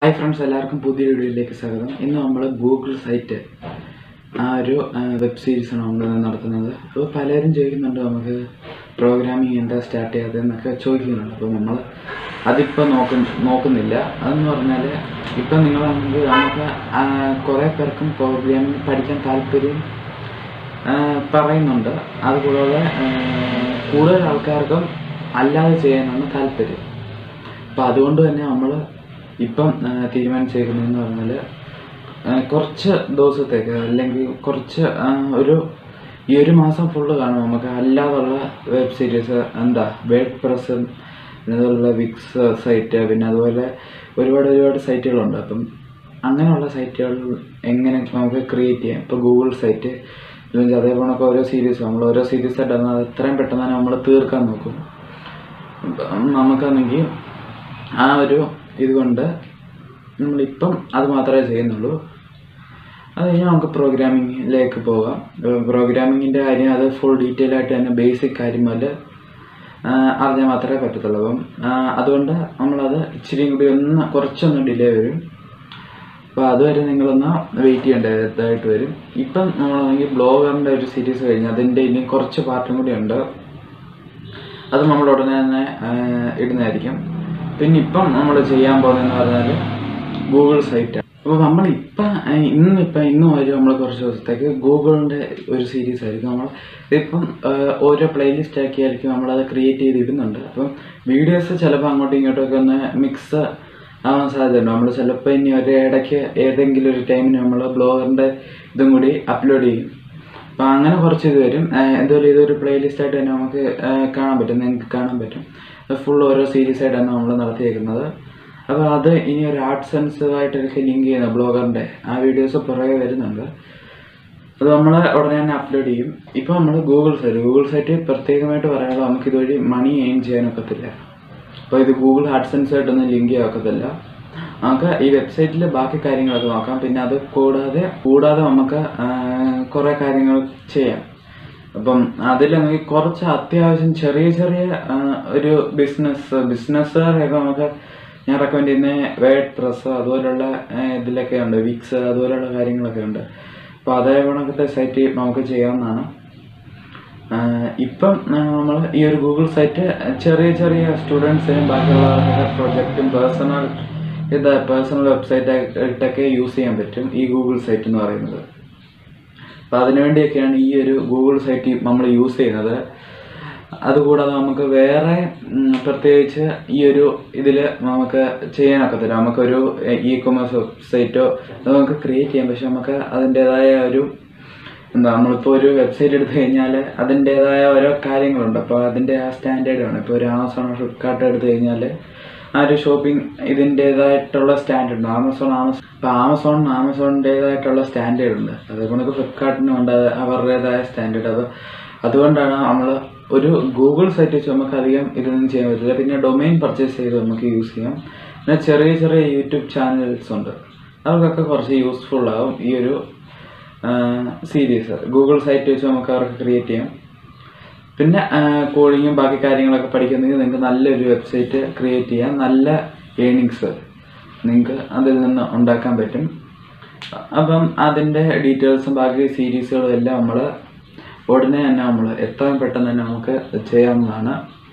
Hi friends എല്ലാവർക്കും പുതിയ വീഡിയോയിലേക്ക് സ്വാഗതം ഇന്ന് നമ്മൾ ഗൂഗിൾ സൈറ്റ് ആ ഒരു വെബ് സീരീസാണ് നമ്മൾ നടത്തുന്നത് അപ്പോൾ പലരും ചോദിക്കുന്നുണ്ട് നമുക്ക് പ്രോഗ്രാമിംഗ് എന്താ സ്റ്റാർട്ട് ചെയ്യാതെന്നൊക്കെ ചോദിക്കുന്നുണ്ട് അപ്പോൾ നമ്മൾ അതിപ്പോൾ നോക്ക നോക്കുന്നില്ല അതെന്ന് പറഞ്ഞാൽ ഇപ്പം നിങ്ങളാണെങ്കിൽ നമുക്ക് ആ, കുറേ പേർക്കും പ്രോഗ്രാമിംഗ് പഠിക്കാൻ താല്പര്യം ആ, പറയുന്നുണ്ട് അതുകൂടാതെ ആ, കൂടുതൽ ആൾക്കാർക്കും അല്ലാതെ ചെയ്യാനാണ് താല്പര്യം അപ്പം അതുകൊണ്ട് തന്നെ നമ്മൾ ഇപ്പം ആ, തീരുമാനിച്ചേക്കുന്നതെന്ന് പറഞ്ഞാൽ ആ, കുറച്ച് ദിവസത്തേക്ക് അല്ലെങ്കിൽ കുറച്ച് ആ, ഒരു ഈ ഒരു മാസം ഫുള്ള് കാണും നമുക്ക് അല്ലാതുള്ള വെബ് സീരീസ് എന്താ വേഡ് പ്രസ് പിന്നെ അതുപോലെ വിക്സ് സൈറ്റ് പിന്നെ അതുപോലെ ഒരുപാട് ഒരുപാട് സൈറ്റുകളുണ്ട് അപ്പം അങ്ങനെയുള്ള സൈറ്റുകൾ എങ്ങനെ നമുക്ക് ക്രിയേറ്റ് ചെയ്യാം ഇപ്പോൾ ഗൂഗിൾ സൈറ്റ് അല്ലെങ്കിൽ അതേപോലെ ഓരോ സീരീസ് നമ്മൾ ഓരോ സീരീസ് ആയിട്ട് അത് എത്രയും പെട്ടെന്ന് തന്നെ നമ്മൾ തീർക്കാൻ നോക്കും അപ്പം നമുക്കാണെങ്കിൽ ആ ഒരു ഇതുകൊണ്ട് നമ്മളിപ്പം അത് മാത്രമേ ചെയ്യുന്നുള്ളൂ അത് കഴിഞ്ഞ് നമുക്ക് പ്രോഗ്രാമിങ്ങിലേക്ക് പോകാം പ്രോഗ്രാമിങ്ങിൻ്റെ കാര്യം അത് ഫുൾ ഡീറ്റെയിൽ ആയിട്ട് തന്നെ ബേസിക് കാര്യം മുതൽ അറിഞ്ഞാൽ മാത്രമേ പറ്റത്തുള്ളൂ അപ്പം ആ, അതുകൊണ്ട് നമ്മളത് ഇച്ചിരി കൂടി ഒന്ന് കുറച്ചൊന്ന് ഡിലേ വരും അപ്പോൾ അതുവരെ നിങ്ങളൊന്ന് വെയിറ്റ് ചെയ്യേണ്ടതായിട്ട് വരും ഇപ്പം നമ്മളാണെങ്കിൽ ബ്ലോഗറിൻ്റെ ഒരു സീരീസ് കഴിഞ്ഞ് അതിൻ്റെ ഇനി കുറച്ച് പാർട്ടും കൂടി ഉണ്ട് അത് നമ്മൾ ഉടനെ തന്നെ ആ, ഇടുന്നതായിരിക്കും പിന്നെ ഇപ്പം നമ്മൾ ചെയ്യാൻ പോകുന്നതെന്ന് പറഞ്ഞാൽ ഗൂഗിൾ സൈറ്റ് അപ്പോൾ നമ്മൾ ഇപ്പം ഇന്നിപ്പം ഇന്ന് വരെ നമ്മൾ കുറച്ച് ദിവസത്തേക്ക് ഗൂഗിളിൻ്റെ ഒരു സീരീസ് ആയിരിക്കും നമ്മൾ ഇതിപ്പം ആ, ഓരോ പ്ലേലിസ്റ്റ് ആക്കിയായിരിക്കും നമ്മളത് ക്രിയേറ്റ് ചെയ്ത് ഇടുന്നുണ്ട് അപ്പം വീഡിയോസ് ചിലപ്പോൾ അങ്ങോട്ടും ഇങ്ങോട്ടും ഒക്കെ ഒന്ന് മിക്സ് ആവാൻ സാധ്യതയുണ്ട് നമ്മൾ ചിലപ്പോൾ ഇനി ഒരു ഇടയ്ക്ക് ഏതെങ്കിലും ഒരു ടൈമിന് നമ്മൾ ബ്ലോഗറിൻ്റെ ഇതും കൂടി അപ്ലോഡ് ചെയ്യും അപ്പം അങ്ങനെ കുറച്ച് ഇത് വരും ഏഹ് എന്തായാലും ഇതൊരു പ്ലേലിസ്റ്റ് ആയിട്ട് തന്നെ നമുക്ക് ഏഹ് കാണാൻ പറ്റും നിങ്ങൾക്ക് കാണാൻ പറ്റും ഫുൾ ഓരോ സീരീസ് ആയിട്ടാണ് നമ്മൾ നടത്തിയേക്കുന്നത് അപ്പോൾ അത് ഇനി ഒരു ആർട്ട് സെൻസുമായിട്ടൊക്കെ ലിങ്ക് ചെയ്യുന്ന ബ്ലോഗറിൻ്റെ ആ വീഡിയോസ് പുറകെ വരുന്നുണ്ട് അത് നമ്മൾ ഉടനെ തന്നെ അപ്ലോഡ് ചെയ്യും ഇപ്പോൾ നമ്മൾ ഗൂഗിൾ സൈറ്റ് ഗൂഗിൾ സൈറ്റ് പ്രത്യേകമായിട്ട് പറയാനുള്ളത് നമുക്ക് ഇതുവഴി മണി ഏൺ ചെയ്യാനൊക്കത്തില്ല അപ്പോൾ ഇത് ഗൂഗിൾ ആഡ്സൻസ് ആയിട്ടൊന്നും ലിങ്ക് ചെയ്യാക്കത്തില്ല നമുക്ക് ഈ വെബ്സൈറ്റിൽ ബാക്കി കാര്യങ്ങളൊക്കെ നോക്കാം പിന്നെ അത് കൂടാതെ കൂടാതെ നമുക്ക് കുറേ കാര്യങ്ങൾ ചെയ്യാം അപ്പം അതിലാണെങ്കിൽ കുറച്ച് അത്യാവശ്യം ചെറിയ ചെറിയ ആ, ഒരു ബിസിനസ് ബിസിനസ്സുകാരൊക്കെ നമുക്ക് ഞാൻ റെക്കമെൻഡ് ചെയ്യുന്ന വേഡ് പ്രസ് അതുപോലുള്ള ആ, ഇതിലൊക്കെ ഉണ്ട് വിക്സ് അതുപോലുള്ള കാര്യങ്ങളൊക്കെ ഉണ്ട് അപ്പോൾ അതേ കണക്കത്തെ സൈറ്റ് നമുക്ക് ചെയ്യാവുന്നതാണ് ആഹ് ഇപ്പം നമ്മൾ ഈ ഒരു ഗൂഗിൾ സൈറ്റ് ചെറിയ ചെറിയ സ്റ്റുഡൻസിനും ബാക്കിയുള്ള പ്രൊജക്റ്റും പേഴ്സണൽ ഇത് പേഴ്സണൽ വെബ്സൈറ്റ് ആയിട്ടൊക്കെ യൂസ് ചെയ്യാൻ പറ്റും ഈ ഗൂഗിൾ സൈറ്റ് എന്ന് പറയുന്നത് അപ്പം അതിനുവേണ്ടിയൊക്കെയാണ് ഈ ഒരു ഗൂഗിൾ സൈറ്റ് നമ്മൾ യൂസ് ചെയ്യുന്നത് അതുകൂടാതെ നമുക്ക് വേറെ ഉം, പ്രത്യേകിച്ച് ഈ ഒരു ഇതിൽ നമുക്ക് ചെയ്യാനൊക്കത്തില്ല നമുക്കൊരു ഇ കൊമേഴ്സ് വെബ്സൈറ്റോ നമുക്ക് ക്രിയേറ്റ് ചെയ്യാം പക്ഷെ നമുക്ക് അതിൻ്റെതായ ഒരു എന്താ നമ്മളിപ്പോൾ ഒരു വെബ്സൈറ്റ് എടുത്തു കഴിഞ്ഞാൽ അതിൻ്റെതായ ഓരോ കാര്യങ്ങളുണ്ട് അപ്പോൾ അതിൻ്റെ ആ സ്റ്റാൻഡേർഡ് ആണ് ഇപ്പോൾ ഒരു ആമസോൺ ഫ്ലിപ്കാർട്ട് എടുത്തു കഴിഞ്ഞാൽ ആ ഒരു ഷോപ്പിംഗ് ഇതിൻ്റെതായിട്ടുള്ള സ്റ്റാൻഡേർഡ് ഉണ്ട് ആമസോൺ ആമസോൺ ഇപ്പോൾ ആമസോൺ ആമസോണിൻ്റെതായിട്ടുള്ള സ്റ്റാൻഡേർഡ് ഉണ്ട് അതേപോലെ ഫ്ലിപ്കാർട്ടിനും ഉണ്ട് അത് അവരുടേതായ സ്റ്റാൻഡേർഡ് അത് അതുകൊണ്ടാണ് നമ്മൾ ഒരു ഗൂഗിൾ സൈറ്റ് വെച്ച് നമുക്ക് അധികം ഇതൊന്നും ചെയ്യാൻ പറ്റില്ല പിന്നെ ഡൊമൈൻ പർച്ചേസ് ചെയ്ത് നമുക്ക് യൂസ് ചെയ്യാം പിന്നെ ചെറിയ ചെറിയ യൂട്യൂബ് ചാനൽസ് ഉണ്ട് അവർക്കൊക്കെ കുറച്ച് യൂസ്ഫുൾ ആവും ഈ ഒരു സീരീസ് ഗൂഗിൾ സൈറ്റ് വെച്ച് നമുക്ക് അവർക്ക് ക്രിയേറ്റ് ചെയ്യാം പിന്നെ കോഡിങ്ങും ബാക്കി കാര്യങ്ങളൊക്കെ പഠിക്കുന്നെങ്കിൽ നിങ്ങൾക്ക് നല്ലൊരു വെബ്സൈറ്റ് ക്രിയേറ്റ് ചെയ്യാം നല്ല ഏണിങ്സ് നിങ്ങൾക്ക് അതിൽ നിന്ന് ഉണ്ടാക്കാൻ പറ്റും അപ്പം അതിൻ്റെ ഡീറ്റെയിൽസും ബാക്കി സീരീസുകളും എല്ലാം നമ്മൾ ഉടനെ തന്നെ നമ്മൾ എത്രയും പെട്ടെന്ന് തന്നെ നമുക്ക് ചെയ്യാവുന്നതാണ്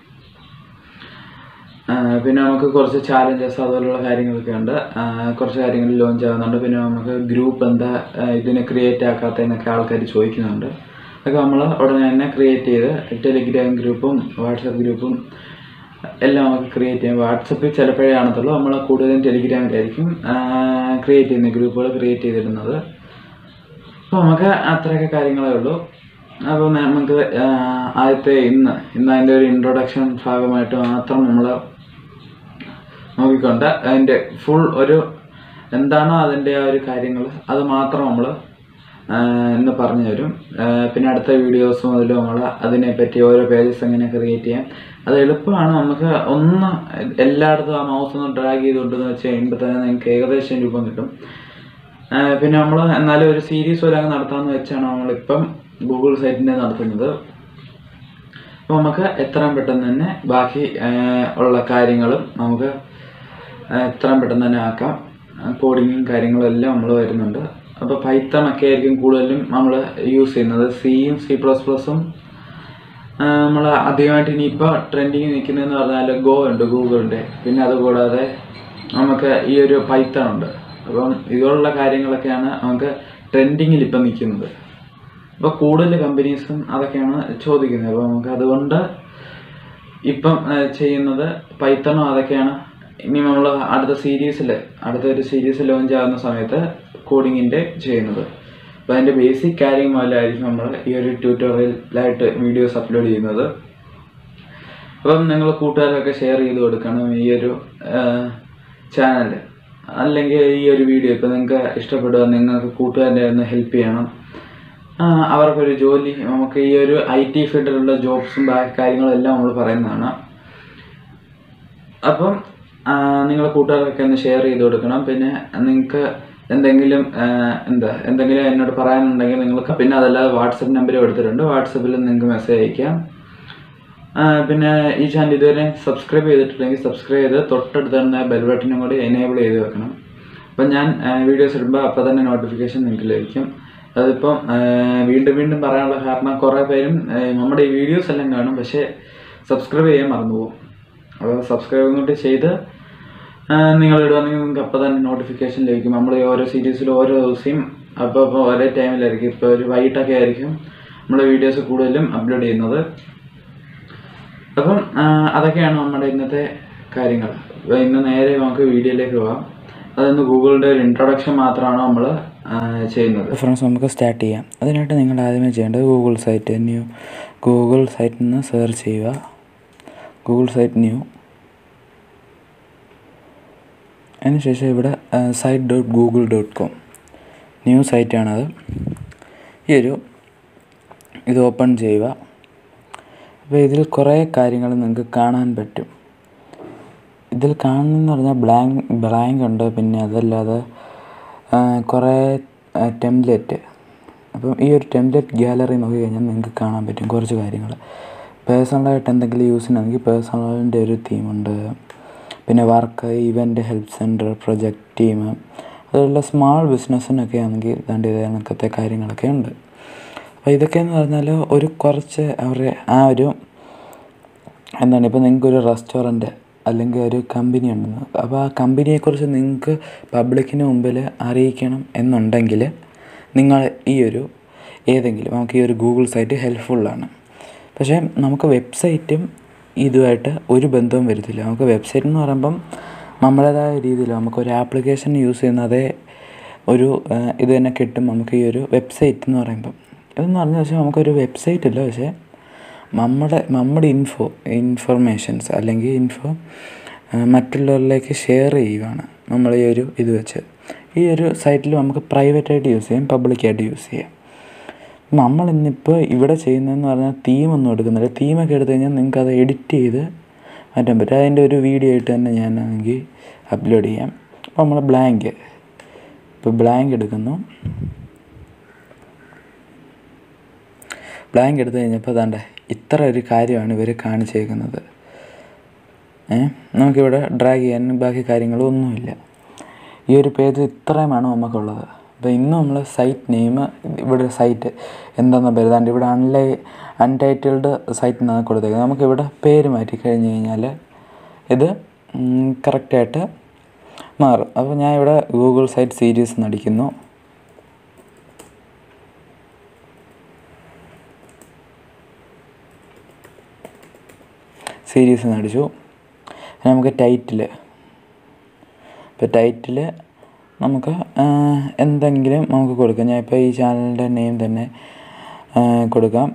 ആ, പിന്നെ നമുക്ക് കുറച്ച് ചാലഞ്ചസ് അതുപോലുള്ള കാര്യങ്ങളൊക്കെ ഉണ്ട് ആ, കുറച്ച് കാര്യങ്ങൾ ലോഞ്ച് ആവുന്നുണ്ട് പിന്നെ നമുക്ക് ഗ്രൂപ്പ് എന്താ ആ, ഇതിനെ ക്രിയേറ്റ് ആക്കാത്തതെന്നൊക്കെ ആൾക്കാർ ചോദിക്കുന്നുണ്ട് അതൊക്കെ നമ്മൾ ഉടനെ തന്നെ ക്രിയേറ്റ് ചെയ്ത് ടെലിഗ്രാം ഗ്രൂപ്പും വാട്സപ്പ് ഗ്രൂപ്പും എല്ലാം നമുക്ക് ക്രിയേറ്റ് ചെയ്യാം വാട്സപ്പിൽ ചിലപ്പോഴേ കാണത്തുള്ളൂ നമ്മൾ കൂടുതലും ടെലിഗ്രാമിലായിരിക്കും ക്രിയേറ്റ് ചെയ്യുന്ന ഗ്രൂപ്പുകൾ ക്രിയേറ്റ് ചെയ്തിടുന്നത് അപ്പോൾ നമുക്ക് അത്രയൊക്കെ കാര്യങ്ങളേ ഉള്ളൂ അപ്പോൾ നമുക്ക് ആ, ആദ്യത്തെ ഇന്ന് ഇന്ന് അതിൻ്റെ ഒരു ഇൻട്രൊഡക്ഷൻ ഭാഗമായിട്ട് മാത്രം നമ്മൾ നോക്കിക്കൊണ്ട് അതിൻ്റെ ഫുൾ ഒരു എന്താണോ അതിൻ്റെ ആ ഒരു കാര്യങ്ങൾ അത് മാത്രം നമ്മൾ ഇന്ന് പറഞ്ഞു തരും ആ, പിന്നെ അടുത്ത വീഡിയോസ് മുതൽ നമ്മൾ അതിനെപ്പറ്റി ഓരോ പേജസ് എങ്ങനെ ക്രിയേറ്റ് ചെയ്യാം അത് എളുപ്പമാണ് നമുക്ക് ഒന്ന് എല്ലായിടത്തും ആ മൗസ് ഒന്ന് ഡ്രാഗ് ചെയ്തുകൊണ്ടെന്ന് വെച്ച് കഴിയുമ്പോൾ തന്നെ നിങ്ങൾക്ക് ഏകദേശം രൂപം കിട്ടും ആ, പിന്നെ നമ്മൾ എന്നാലും ഒരു സീരീസ് പോലെ അങ്ങ് നടത്താമെന്ന് വെച്ചാണ് നമ്മളിപ്പം ഗൂഗിൾ സൈറ്റിൻ്റെ നടത്തുന്നത് അപ്പോൾ നമുക്ക് എത്രയും പെട്ടെന്ന് തന്നെ ബാക്കി ആ, ഉള്ള കാര്യങ്ങളും നമുക്ക് ആ, എത്രയും പെട്ടെന്ന് തന്നെ ആക്കാം കോഡിങ്ങും കാര്യങ്ങളും എല്ലാം നമ്മൾ വരുന്നുണ്ട് അപ്പോൾ പൈത്തൺ ഒക്കെ ആയിരിക്കും കൂടുതലും നമ്മൾ യൂസ് ചെയ്യുന്നത് സിയും സി പ്ലസ് പ്ലസും നമ്മൾ അധികമായിട്ട് ഇനിയിപ്പോൾ ട്രെൻഡിങ് നിൽക്കുന്നതെന്ന് പറഞ്ഞാൽ ഗോ ഉണ്ട് ഗൂഗിളിൻ്റെ പിന്നെ അതുകൂടാതെ നമുക്ക് ഈ ഒരു പൈത്തൺ ഉണ്ട് അപ്പം ഇതുപോലുള്ള കാര്യങ്ങളൊക്കെയാണ് നമുക്ക് ട്രെൻഡിങ്ങിൽ ഇപ്പം നിൽക്കുന്നത് അപ്പോൾ കൂടുതൽ കമ്പനീസും അതൊക്കെയാണ് ചോദിക്കുന്നത് അപ്പോൾ നമുക്ക് അതുകൊണ്ട് ഇപ്പം ഏഹ്, ചെയ്യുന്നത് പൈത്തണോ അതൊക്കെയാണ് ഇനി നമ്മൾ അടുത്ത സീരീസിൽ അടുത്ത ഒരു സീരീസ് ലോഞ്ച് ആകുന്ന സമയത്ത് കോഡിങ്ങിൻ്റെ ചെയ്യുന്നത് അപ്പോൾ അതിൻ്റെ ബേസിക് കാര്യം മുതലായിരിക്കും നമ്മൾ ഈ ഒരു ട്യൂട്ടോറിയലായിട്ട് വീഡിയോസ് അപ്ലോഡ് ചെയ്യുന്നത് അപ്പം നിങ്ങൾ കൂട്ടുകാർക്കൊക്കെ ഷെയർ ചെയ്ത് കൊടുക്കണം ഈ ഒരു ചാനൽ അല്ലെങ്കിൽ ഈ ഒരു വീഡിയോ ഇപ്പം നിങ്ങൾക്ക് ഇഷ്ടപ്പെടുക നിങ്ങൾക്ക് കൂട്ടുകാരെ ഒന്ന് ഹെൽപ്പ് ചെയ്യണം ആ, അവർക്കൊരു ജോലി നമുക്ക് ഈ ഒരു ഐ ടി ഫീൽഡിലുള്ള ജോബ്സും ബാക്കി കാര്യങ്ങളും എല്ലാം നമ്മൾ പറയുന്നതാണ് അപ്പം നിങ്ങൾ കൂട്ടുകാർക്കൊക്കെ ഒന്ന് ഷെയർ ചെയ്ത് കൊടുക്കണം പിന്നെ നിങ്ങൾക്ക് എന്തെങ്കിലും ആ, എന്താ എന്തെങ്കിലും എന്നോട് പറയാനുണ്ടെങ്കിൽ നിങ്ങൾക്ക് പിന്നെ അതല്ലാതെ വാട്സപ്പ് നമ്പർ കൊടുത്തിട്ടുണ്ട് വാട്സപ്പിൽ നിങ്ങൾക്ക് മെസ്സേജ് അയക്കാം ആ, പിന്നെ ഈ ചാനൽ ഇതുവരെ സബ്സ്ക്രൈബ് ചെയ്തിട്ടില്ലെങ്കിൽ സബ്സ്ക്രൈബ് ചെയ്ത് തൊട്ടടുത്ത് തന്നെ ബെൽ ബട്ടനും കൂടി എനേബിൾ ചെയ്ത് വെക്കണം അപ്പം ഞാൻ വീഡിയോസ് ഇടുമ്പോൾ അപ്പോൾ തന്നെ നോട്ടിഫിക്കേഷൻ നിങ്ങൾക്ക് ലഭിക്കും അതിപ്പം ആ, വീണ്ടും വീണ്ടും പറയാനുള്ള കാരണം കുറേ പേരും ആ, നമ്മുടെ ഈ വീഡിയോസ് എല്ലാം കാണും പക്ഷേ സബ്സ്ക്രൈബ് ചെയ്യാൻ മറന്നുപോകും അപ്പോൾ സബ്സ്ക്രൈബ് കൂടി ചെയ്ത് നിങ്ങൾ ഇടുവാണെങ്കിൽ നിങ്ങൾക്ക് അപ്പോൾ തന്നെ നോട്ടിഫിക്കേഷൻ ലഭിക്കും നമ്മൾ ഈ ഓരോ സീരീസിലും ഓരോ ദിവസവും അപ്പോൾ അപ്പോൾ ഒരേ ടൈമിലായിരിക്കും ഇപ്പോൾ ഒരു വൈകിട്ടൊക്കെ ആയിരിക്കും നമ്മൾ വീഡിയോസ് കൂടുതലും അപ്ലോഡ് ചെയ്യുന്നത് അപ്പം ആ, അതൊക്കെയാണ് നമ്മുടെ ഇന്നത്തെ കാര്യങ്ങൾ അപ്പോൾ ഇന്ന് നേരെ നമുക്ക് വീഡിയോയിലേക്ക് പോകാം അതൊന്ന് ഗൂഗിളിൻ്റെ ഒരു ഇൻട്രൊഡക്ഷൻ മാത്രമാണ് നമ്മൾ ചെയ്യുന്നത് ഫ്രണ്ട്സ് നമുക്ക് സ്റ്റാർട്ട് ചെയ്യാം അതിനായിട്ട് നിങ്ങൾ ആദ്യമേ ചെയ്യേണ്ടത് ഗൂഗിൾ സൈറ്റ് ന്യൂ ഗൂഗിൾ സൈറ്റിൽ നിന്ന് സെർച്ച് ചെയ്യുക ഗൂഗിൾ സൈറ്റ് ന്യൂ അതിനുശേഷം ഇവിടെ site dot Google dot com new സൈറ്റാണത് ഈ ഒരു ഇത് ഓപ്പൺ ചെയ്യുക അപ്പോൾ ഇതിൽ കുറേ കാര്യങ്ങൾ നിങ്ങൾക്ക് കാണാൻ പറ്റും ഇതിൽ കാണുന്നതെന്ന് പറഞ്ഞാൽ ബ്ലാങ്ക് ബ്ലാങ്ക് ഉണ്ട് പിന്നെ അതല്ലാതെ ആ, കുറേ ടെംപ്ലേറ്റ് അപ്പം ഈ ഒരു ടെംപ്ലേറ്റ് ഗ്യാലറി നോക്കി കഴിഞ്ഞാൽ നിങ്ങൾക്ക് കാണാൻ പറ്റും കുറച്ച് കാര്യങ്ങൾ പേഴ്സണലായിട്ട് എന്തെങ്കിലും യൂസ് ചെയ്യണമെങ്കിൽ പേഴ്സണലിൻ്റെ ഒരു തീമുണ്ട് പിന്നെ work event help centre project team അതുപോലെ സ്മാൾ ബിസിനസ്സിനൊക്കെ ആണെങ്കിൽ ദാണ്ട് ഇത് കണക്കത്തെ കാര്യങ്ങളൊക്കെ ഉണ്ട് അപ്പോൾ ഇതൊക്കെയെന്ന് പറഞ്ഞാൽ ഒരു കുറച്ച് അവരുടെ ആ ഒരു എന്താണ് ഇപ്പോൾ നിങ്ങൾക്കൊരു റെസ്റ്റോറൻറ്റ് അല്ലെങ്കിൽ ഒരു കമ്പനി ഉണ്ടെന്ന് അപ്പോൾ ആ കമ്പനിയെക്കുറിച്ച് നിങ്ങൾക്ക് പബ്ലിക്കിന് മുമ്പിൽ അറിയിക്കണം എന്നുണ്ടെങ്കിൽ നിങ്ങൾ ഈ ഒരു ഏതെങ്കിലും നമുക്ക് ഈ ഒരു ഗൂഗിൾ സൈറ്റ് ഹെൽപ്ഫുള്ളാണ് പക്ഷേ നമുക്ക് വെബ്സൈറ്റും ഇതുമായിട്ട് ഒരു ബന്ധവും വരത്തില്ല നമുക്ക് വെബ്സൈറ്റ് എന്ന് പറയുമ്പം നമ്മുടേതായ രീതിയിൽ നമുക്കൊരു ആപ്ലിക്കേഷൻ യൂസ് ചെയ്യുന്നതേ ഒരു ആ, ഇത് തന്നെ കിട്ടും നമുക്ക് ഈ ഒരു വെബ്സൈറ്റ് എന്ന് പറയുമ്പം ഇതെന്ന് പറഞ്ഞാൽ പക്ഷേ നമുക്കൊരു വെബ്സൈറ്റ് ഇല്ല പക്ഷേ നമ്മുടെ നമ്മുടെ ഇൻഫോ ഇൻഫർമേഷൻസ് അല്ലെങ്കിൽ ഇൻഫോ മറ്റുള്ളവരിലേക്ക് ഷെയർ ചെയ്യുകയാണ് നമ്മൾ ഈ ഒരു ഇത് വെച്ച് ഈ ഒരു സൈറ്റിൽ നമുക്ക് പ്രൈവറ്റായിട്ട് യൂസ് ചെയ്യാം പബ്ലിക്കായിട്ട് യൂസ് ചെയ്യാം നമ്മൾ ഇന്നിപ്പോൾ ഇവിടെ ചെയ്യുന്നതെന്ന് പറഞ്ഞാൽ തീമൊന്നും എടുക്കുന്നില്ല തീമൊക്കെ എടുത്തു കഴിഞ്ഞാൽ നിങ്ങൾക്ക് അത് എഡിറ്റ് ചെയ്ത് മാറ്റാൻ പറ്റും അതിൻ്റെ ഒരു വീഡിയോ ആയിട്ട് തന്നെ ഞാനാണെങ്കിൽ അപ്ലോഡ് ചെയ്യാം അപ്പോൾ നമ്മൾ ബ്ലാങ്ക് ഇപ്പോൾ ബ്ലാങ്ക് എടുക്കുന്നു ബ്ലാങ്ക് എടുത്തു കഴിഞ്ഞപ്പോൾ അതാണ്ട് ഇത്ര ഒരു കാര്യമാണ് ഇവർ കാണിച്ചേക്കുന്നത് ഏ നമുക്കിവിടെ ഡ്രാഗ് ചെയ്യാൻ ബാക്കി കാര്യങ്ങളൊന്നുമില്ല ഈ ഒരു പേജ് ഇത്രയുമാണ് നമുക്കുള്ളത് അപ്പോൾ ഇന്ന് നമ്മൾ സൈറ്റ് നെയിം ഇവിടെ സൈറ്റ് എന്താണെന്ന് പേര് ഇവിടെ അൺലൈ അൺടൈറ്റിൽഡ് സൈറ്റ് എന്നാണ് കൊടുത്തേക്കുന്നത് നമുക്കിവിടെ പേര് മാറ്റി കഴിഞ്ഞ് കഴിഞ്ഞാൽ ഇത് കറക്റ്റായിട്ട് മാറും അപ്പോൾ ഞാൻ ഇവിടെ ഗൂഗിൾ സൈറ്റ് സീരീസ് നടിക്കുന്നു സീരീസ് നടിച്ചു പിന്നെ നമുക്ക് ടൈറ്റിൽ ഇപ്പോൾ ടൈറ്റിൽ നമുക്ക് ആ, എന്തെങ്കിലും നമുക്ക് കൊടുക്കാം ഞാൻ ഇപ്പോൾ ഈ ചാനലിൻ്റെ നെയിം തന്നെ ആ, കൊടുക്കാം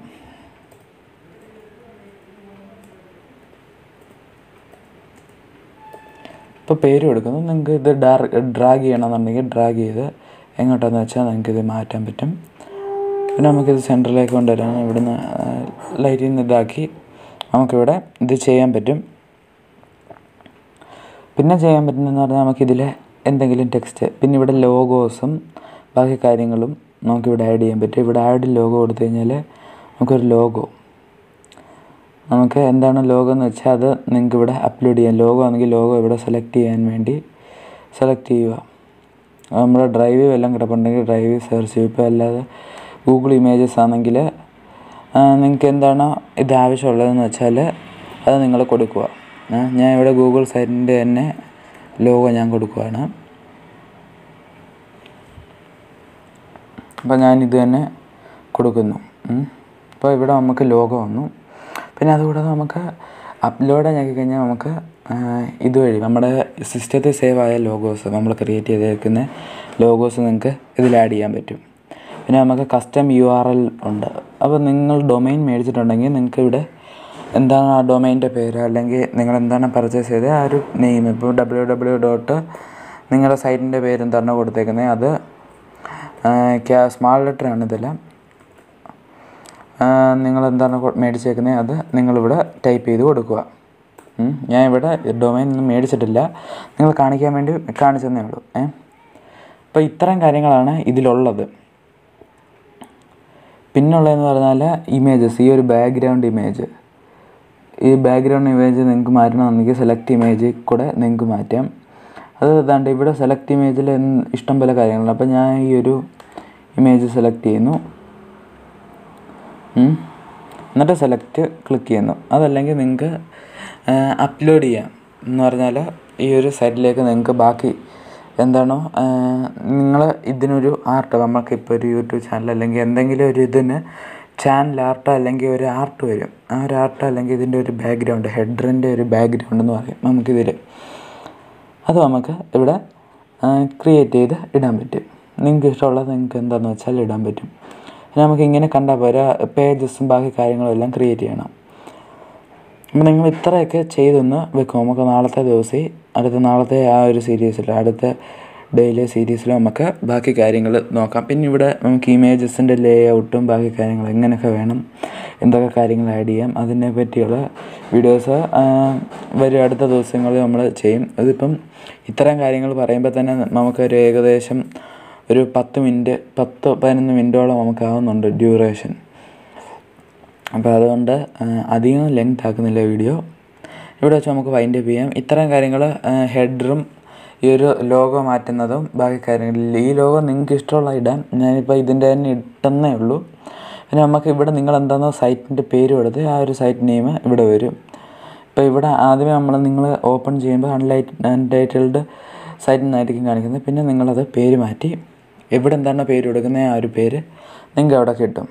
ഇപ്പോൾ പേര് കൊടുക്കുന്നു നിങ്ങൾക്ക് ഇത് ഡാർ ഡ്രാഗ് ചെയ്യണമെന്നുണ്ടെങ്കിൽ ഡ്രാഗ് ചെയ്ത് എങ്ങോട്ടാന്ന് വെച്ചാൽ നിങ്ങൾക്ക് ഇത് മാറ്റാൻ പറ്റും പിന്നെ നമുക്കിത് സെൻറ്ററിലേക്ക് കൊണ്ടുവരാൻ ഇവിടുന്ന് ലൈറ്റിൽ നിന്ന് ഇതാക്കി നമുക്കിവിടെ ഇത് ചെയ്യാൻ പറ്റും പിന്നെ ചെയ്യാൻ പറ്റുന്നതെന്ന് പറഞ്ഞാൽ നമുക്കിതിൽ എന്തെങ്കിലും ടെക്സ്റ്റ് പിന്നെ ഇവിടെ ലോഗോസും ബാക്കി കാര്യങ്ങളും നമുക്കിവിടെ ആഡ് ചെയ്യാൻ പറ്റും ഇവിടെ ആഡ് ലോഗോ കൊടുത്തു കഴിഞ്ഞാൽ നമുക്കൊരു ലോഗോ നമുക്ക് എന്താണ് ലോഗോ എന്ന് വെച്ചാൽ അത് നിങ്ങൾക്ക് ഇവിടെ അപ്ലോഡ് ചെയ്യാം ലോഗോ ആണെങ്കിൽ ലോഗോ ഇവിടെ സെലക്ട് ചെയ്യാൻ വേണ്ടി സെലക്ട് ചെയ്യുക നമ്മുടെ ഡ്രൈവ് വല്ലതും കിടപ്പുണ്ടെങ്കിൽ ഡ്രൈവ് സെർച്ച് ചെയ്യും ഇപ്പോൾ അല്ലാതെ ഗൂഗിൾ ഇമേജസ് ആണെങ്കിൽ നിങ്ങൾക്ക് എന്താണോ ഇത് ആവശ്യമുള്ളതെന്ന് വെച്ചാൽ അത് നിങ്ങൾ കൊടുക്കുക ആ, ഞാൻ ഇവിടെ ഗൂഗിൾ സൈറ്റിൻ്റെ തന്നെ ലോഗോ ഞാൻ കൊടുക്കുകയാണ് അപ്പോൾ ഞാൻ ഇത് തന്നെ കൊടുക്കുന്നു ഉം. അപ്പോൾ ഇവിടെ നമുക്ക് ലോഗോ വന്നു പിന്നെ അതുകൂടാതെ നമുക്ക് അപ്ലോഡ് ഞെക്കി കഴിഞ്ഞാൽ നമുക്ക് ആ, ഇതുവഴി നമ്മുടെ സിസ്റ്റത്തിൽ സേവ് ആയ ലോഗോസ് നമ്മൾ ക്രിയേറ്റ് ചെയ്തേക്കുന്ന ലോഗോസ് നിങ്ങൾക്ക് ഇതിൽ ആഡ് ചെയ്യാൻ പറ്റും പിന്നെ നമുക്ക് കസ്റ്റം യു ആർ എൽ ഉണ്ട് അപ്പോൾ നിങ്ങൾ ഡൊമൈൻ മേടിച്ചിട്ടുണ്ടെങ്കിൽ നിങ്ങൾക്ക് ഇവിടെ എന്താണ് ആ ഡൊമൈൻ്റെ പേര് അല്ലെങ്കിൽ നിങ്ങൾ എന്താണ് പർച്ചേസ് ചെയ്തത് ആ ഒരു നെയിം ഇപ്പോൾ ഡബ്ല്യൂ ഡബ്ല്യൂ ഡോട്ട് നിങ്ങളുടെ സൈറ്റിൻ്റെ പേര് എന്താണ് കൊടുത്തേക്കുന്നത് അത് ക്യാ സ്മാൾ ലെറ്ററാണ് ഇതെല്ലാം നിങ്ങൾ എന്താണ് കൊ- മേടിച്ചേക്കുന്നത് അത് നിങ്ങളിവിടെ ടൈപ്പ് ചെയ്ത് കൊടുക്കുക ഉം. ഞാൻ ഇവിടെ ഡൊമൈൻ ഒന്നും മേടിച്ചിട്ടില്ല നിങ്ങൾ കാണിക്കാൻ വേണ്ടി കാണിച്ചെന്നേ ഉള്ളൂ ഏ അപ്പോൾ ഇത്തരം കാര്യങ്ങളാണ് ഇതിലുള്ളത് പിന്നുള്ളതെന്ന് പറഞ്ഞാൽ ഇമേജസ് ഈ ഒരു ബാക്ക്ഗ്രൗണ്ട് ഇമേജ് ഈ ബാക്ക്ഗ്രൗണ്ട് ഇമേജ് നിങ്ങൾക്ക് മാറ്റണമെന്നുണ്ടെങ്കിൽ സെലക്ട് ഇമേജ് കൂടെ നിങ്ങൾക്ക് മാറ്റാം അത് ഏതാണ്ട് ഇവിടെ സെലക്ട് ഇമേജിൽ ഇഷ്ടം പോലെ കാര്യങ്ങളുണ്ട് അപ്പോൾ ഞാൻ ഈ ഒരു ഇമേജ് സെലക്ട് ചെയ്യുന്നു ഉം. എന്നിട്ട് സെലക്ട് ക്ലിക്ക് ചെയ്യുന്നു അതല്ലെങ്കിൽ നിങ്ങൾക്ക് അപ്ലോഡ് ചെയ്യാം എന്ന് പറഞ്ഞാൽ ഈ ഒരു സൈറ്റിലേക്ക് നിങ്ങൾക്ക് ബാക്കി എന്താണോ നിങ്ങൾ ഇതിനൊരു ആർട്ട് നമുക്കിപ്പോൾ ഒരു യൂട്യൂബ് ചാനൽ അല്ലെങ്കിൽ എന്തെങ്കിലും ഒരു ഇതിന് ചാനൽ ആർട്ടോ അല്ലെങ്കിൽ ഒരു ആർട്ട് വരും ആ ഒരു ആർട്ട് അല്ലെങ്കിൽ ഇതിൻ്റെ ഒരു ബാക്ക്ഗ്രൗണ്ട് ഹെഡറിൻ്റെ ഒരു ബാക്ക്ഗ്രൗണ്ട് എന്ന് പറയും നമുക്കിതിൽ അത് നമുക്ക് ഇവിടെ ക്രിയേറ്റ് ചെയ്ത് ഇടാൻ പറ്റും നിങ്ങൾക്ക് ഇഷ്ടമുള്ളത് നിങ്ങൾക്ക് എന്താണെന്ന് വെച്ചാൽ ഇടാൻ പറ്റും പിന്നെ നമുക്ക് ഇങ്ങനെ കണ്ടാൽ പോരാ പേജസും ബാക്കി കാര്യങ്ങളും എല്ലാം ക്രിയേറ്റ് ചെയ്യണം അപ്പം നിങ്ങൾ ഇത്രയൊക്കെ ചെയ്തൊന്ന് വെക്കും നമുക്ക് നാളത്തെ ദിവസം അടുത്ത നാളത്തെ ആ ഒരു സീരീസിൽ അടുത്ത ഡെയിലി സീരീസിൽ നമുക്ക് ബാക്കി കാര്യങ്ങൾ നോക്കാം പിന്നെ ഇവിടെ നമുക്ക് ഇമേജസിൻ്റെ ലേ ഔട്ടും ബാക്കി കാര്യങ്ങൾ എങ്ങനെയൊക്കെ വേണം എന്തൊക്കെ കാര്യങ്ങൾ ആഡ് ചെയ്യാം അതിനെ പറ്റിയുള്ള വീഡിയോസ് വരും അടുത്ത ദിവസങ്ങളിൽ നമ്മൾ ചെയ്യും അതിപ്പം ഇത്തരം കാര്യങ്ങൾ പറയുമ്പോൾ തന്നെ നമുക്കൊരു ഏകദേശം ഒരു പത്ത് മിനിറ്റ് പത്ത് പതിനൊന്ന് മിനിറ്റോളം നമുക്കാവുന്നുണ്ട് ഡ്യൂറേഷൻ അപ്പോൾ അതുകൊണ്ട് ആ, അധികം ലെങ്ത് ആക്കുന്നില്ല വീഡിയോ ഇവിടെ വെച്ച് നമുക്ക് വൈൻഡ് അപ്പ് ചെയ്യാം ഇത്തരം കാര്യങ്ങൾ ഹെഡറും ഈ ഒരു ലോഗോ മാറ്റുന്നതും ബാക്കി കാര്യങ്ങളിൽ ഈ ലോഗോ നിങ്ങൾക്ക് ഇഷ്ടമുള്ള ഇടാൻ ഞാനിപ്പോൾ ഇതിൻ്റെ തന്നെ ഇട്ടെന്നേ ഉള്ളൂ പിന്നെ നമുക്ക് ഇവിടെ നിങ്ങൾ എന്താണെന്നോ സൈറ്റിൻ്റെ പേര് കൊടുത്ത് ആ ഒരു സൈറ്റ് നെയിം ഇവിടെ വരും ഇപ്പോൾ ഇവിടെ ആദ്യമേ നമ്മൾ നിങ്ങൾ ഓപ്പൺ ചെയ്യുമ്പോൾ അൺലൈറ്റ് അൺടൈറ്റിൽഡ് സൈറ്റിൽ നിന്നായിരിക്കും കാണിക്കുന്നത് പിന്നെ നിങ്ങളത് പേര് മാറ്റി എവിടെ എന്താണോ പേര് കൊടുക്കുന്നത് ആ ഒരു പേര് നിങ്ങൾക്ക് അവിടെ കിട്ടും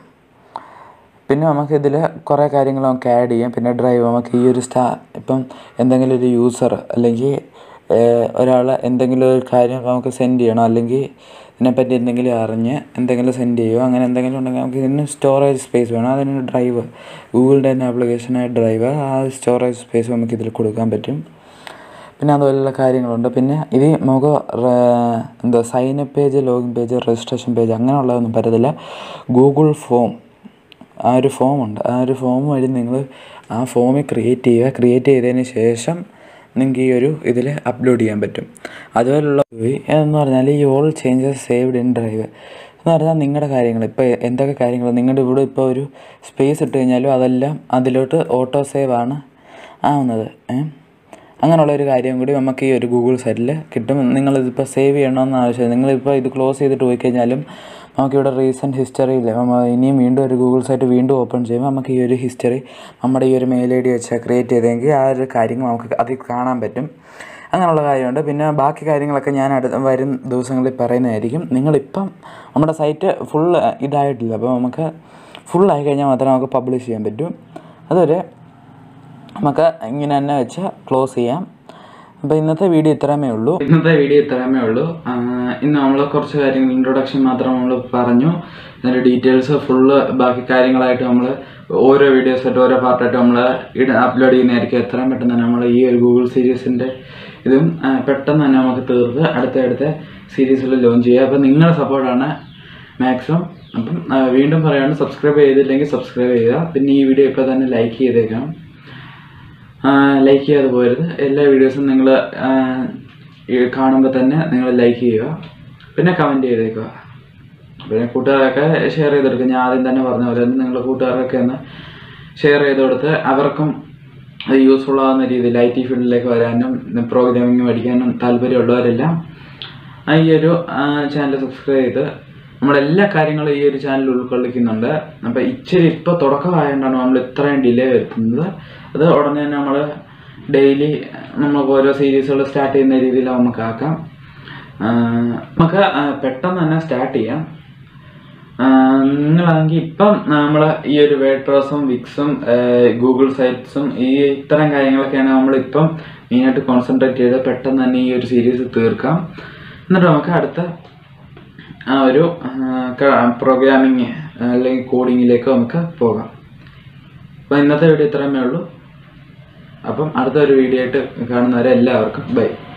പിന്നെ നമുക്ക് ഇതിൽ കുറേ കാര്യങ്ങൾ നമുക്ക് ആഡ് ചെയ്യാം പിന്നെ ഡ്രൈവ് നമുക്ക് ഈ ഒരു സ്റ്റാ ഇപ്പം എന്തെങ്കിലും ഒരു യൂസർ അല്ലെങ്കിൽ ഒരാൾ എന്തെങ്കിലും ഒരു കാര്യം നമുക്ക് സെൻഡ് ചെയ്യണം അല്ലെങ്കിൽ ഇതിനെപ്പറ്റി എന്തെങ്കിലും അറിഞ്ഞ് എന്തെങ്കിലും സെൻഡ് ചെയ്യുമോ അങ്ങനെ എന്തെങ്കിലും ഉണ്ടെങ്കിൽ നമുക്ക് ഇതിന് സ്റ്റോറേജ് സ്പേസ് വേണം അതിന് ഡ്രൈവ് ഗൂഗിളിൻ്റെ തന്നെ ആപ്ലിക്കേഷനായ ഡ്രൈവ് ആ സ്റ്റോറേജ് സ്പേസ് നമുക്ക് ഇതിൽ കൊടുക്കാൻ പറ്റും പിന്നെ അതുപോലെയുള്ള കാര്യങ്ങളുണ്ട് പിന്നെ ഇത് നമുക്ക് റ- എന്താ sign up page login page registration page അങ്ങനെയുള്ളതൊന്നും പറ്റത്തില്ല ഗൂഗിൾ ഫോം ആ ഒരു ഫോമുണ്ട് ആ ഒരു ഫോം വഴി നിങ്ങൾ ആ ഫോമിൽ ക്രിയേറ്റ് ചെയ്യുക ക്രിയേറ്റ് ചെയ്തതിന് ശേഷം നിങ്ങൾക്ക് ഈ ഒരു ഇതിൽ അപ്ലോഡ് ചെയ്യാൻ പറ്റും അതുപോലുള്ള എന്ന് പറഞ്ഞാൽ ഈ all changes saved in drive എന്ന് പറഞ്ഞാൽ നിങ്ങളുടെ കാര്യങ്ങൾ ഇപ്പോൾ എന്തൊക്കെ കാര്യങ്ങൾ നിങ്ങളുടെ ഇവിടെ ഇപ്പോൾ ഒരു സ്പേസ് ഇട്ട് കഴിഞ്ഞാലും അതെല്ലാം അതിലോട്ട് ഓട്ടോ സേവ് ആണ് ആവുന്നത് ഏ അങ്ങനെയുള്ള ഒരു കാര്യം കൂടി നമുക്ക് ഈ ഒരു ഗൂഗിൾ സൈറ്റിൽ കിട്ടും നിങ്ങളിതിപ്പോൾ സേവ് ചെയ്യണമെന്ന് ആവശ്യമില്ല നിങ്ങളിപ്പോൾ ഇത് ക്ലോസ് ചെയ്തിട്ട് പോയി കഴിഞ്ഞാലും നമുക്കിവിടെ റീസെൻറ്റ് ഹിസ്റ്ററിയിൽ ഇനിയും വീണ്ടും ഒരു ഗൂഗിൾ സൈറ്റ് വീണ്ടും ഓപ്പൺ ചെയ്യുമ്പോൾ നമുക്ക് ഈ ഒരു ഹിസ്റ്ററി നമ്മുടെ ഈ ഒരു മെയിൽ ഐ ഡി വെച്ച് ക്രിയേറ്റ് ചെയ്തെങ്കിൽ ആ ഒരു കാര്യങ്ങൾ നമുക്ക് അതിൽ കാണാൻ പറ്റും അങ്ങനെയുള്ള കാര്യമുണ്ട് പിന്നെ ബാക്കി കാര്യങ്ങളൊക്കെ ഞാൻ അടുത്ത വരും ദിവസങ്ങളിൽ പറയുന്നതായിരിക്കും നിങ്ങളിപ്പം നമ്മുടെ സൈറ്റ് ഫുൾ ഇതായിട്ടില്ല അപ്പോൾ നമുക്ക് ഫുൾ ആയി കഴിഞ്ഞാൽ മാത്രമേ നമുക്ക് പബ്ലിഷ് ചെയ്യാൻ പറ്റൂ അതൊരു നമുക്ക് ഇങ്ങനെ തന്നെ വെച്ച് ക്ലോസ് ചെയ്യാം അപ്പോൾ ഇന്നത്തെ വീഡിയോ ഇത്രമേ ഉള്ളൂ ഇന്നത്തെ വീഡിയോ ഇത്രയുമേ ഉള്ളൂ ആഹ് ഇന്ന് നമ്മൾ കുറച്ച് കാര്യങ്ങൾ ഇൻട്രൊഡക്ഷൻ മാത്രം നമ്മൾ പറഞ്ഞു അതിൻ്റെ ഡീറ്റെയിൽസ് ഫുള്ള് ബാക്കി കാര്യങ്ങളായിട്ട് നമ്മൾ ഓരോ വീഡിയോസ് ആയിട്ട് ഓരോ പാർട്ടായിട്ട് നമ്മൾ ഇട അപ്ലോഡ് ചെയ്യുന്നതായിരിക്കും എത്രയും പെട്ടെന്ന് തന്നെ നമ്മൾ ഈ ഒരു ഗൂഗിൾ സീരീസിൻ്റെ ഇതും ആഹ് പെട്ടെന്ന് തന്നെ നമുക്ക് തീർത്ത് അടുത്ത അടുത്ത സീരീസിൽ ലോഞ്ച് ചെയ്യുക അപ്പോൾ നിങ്ങളുടെ സപ്പോർട്ടാണ് മാക്സിമം അപ്പം ആഹ് വീണ്ടും പറയാണ് സബ്സ്ക്രൈബ് ചെയ്തില്ലെങ്കിൽ സബ്സ്ക്രൈബ് ചെയ്യുക പിന്നെ ഈ വീഡിയോ ഇപ്പോൾ തന്നെ ലൈക്ക് ചെയ്തേക്കണം ലൈക്ക് ചെയ്യാതെ പോരുത് എല്ലാ വീഡിയോസും നിങ്ങൾ കാണുമ്പോൾ തന്നെ നിങ്ങൾ ലൈക്ക് ചെയ്യുക പിന്നെ കമൻറ്റ് ചെയ്തേക്കുക പിന്നെ കൂട്ടുകാരൊക്കെ ഷെയർ ചെയ്ത് കൊടുക്കുക ഞാൻ ആദ്യം തന്നെ പറഞ്ഞ പോലെ തന്നെ നിങ്ങളുടെ കൂട്ടുകാർക്കൊക്കെ ഒന്ന് ഷെയർ ചെയ്ത് കൊടുത്ത് അവർക്കും അത് യൂസ്ഫുൾ ആവുന്ന രീതിയിൽ ഐ ടി ഫീൽഡിലേക്ക് വരാനും പ്രോഗ്രാമിംഗ് പഠിക്കാനും താല്പര്യമുള്ളവരെല്ലാം ആ ഈ ഒരു ചാനൽ സബ്സ്ക്രൈബ് ചെയ്ത് നമ്മളെല്ലാ കാര്യങ്ങളും ഈ ഒരു ചാനൽ ഉൾക്കൊള്ളിക്കുന്നുണ്ട് അപ്പോൾ ഇച്ചിരി ഇപ്പോൾ തുടക്കമായതുകൊണ്ടാണ് നമ്മൾ ഇത്രയും ഡിലേ വരുത്തുന്നത് അത് ഉടനെ തന്നെ നമ്മൾ ഡെയിലി നമുക്ക് ഓരോ സീരീസുകൾ സ്റ്റാർട്ട് ചെയ്യുന്ന രീതിയിൽ നമുക്ക് ആക്കാം ആ, നമുക്ക് ആ, പെട്ടെന്ന് തന്നെ സ്റ്റാർട്ട് ചെയ്യാം ആഹ് നിങ്ങളാണെങ്കിൽ ഇപ്പം നമ്മൾ ഈ ഒരു വേഡ്രോസും വിക്സും ഗൂഗിൾ സൈറ്റ്സും ഈ ഇത്തരം കാര്യങ്ങളൊക്കെയാണ് നമ്മളിപ്പം മെയിനായിട്ട് കോൺസെൻട്രേറ്റ് ചെയ്ത് പെട്ടെന്ന് തന്നെ ഈ ഒരു സീരീസ് തീർക്കാം എന്നിട്ട് നമുക്ക് അടുത്ത ആ ഒരു പ്രോഗ്രാമിങ് അല്ലെങ്കിൽ കോഡിങ്ങിലേക്ക് നമുക്ക് പോകാം അപ്പോൾ ഇന്നത്തെ വീഡിയോ ഇത്രയുമേ ഉള്ളൂ അപ്പം അടുത്ത ഒരു വീഡിയോ ആയിട്ട് കാണുന്നവരെ എല്ലാവർക്കും ബൈ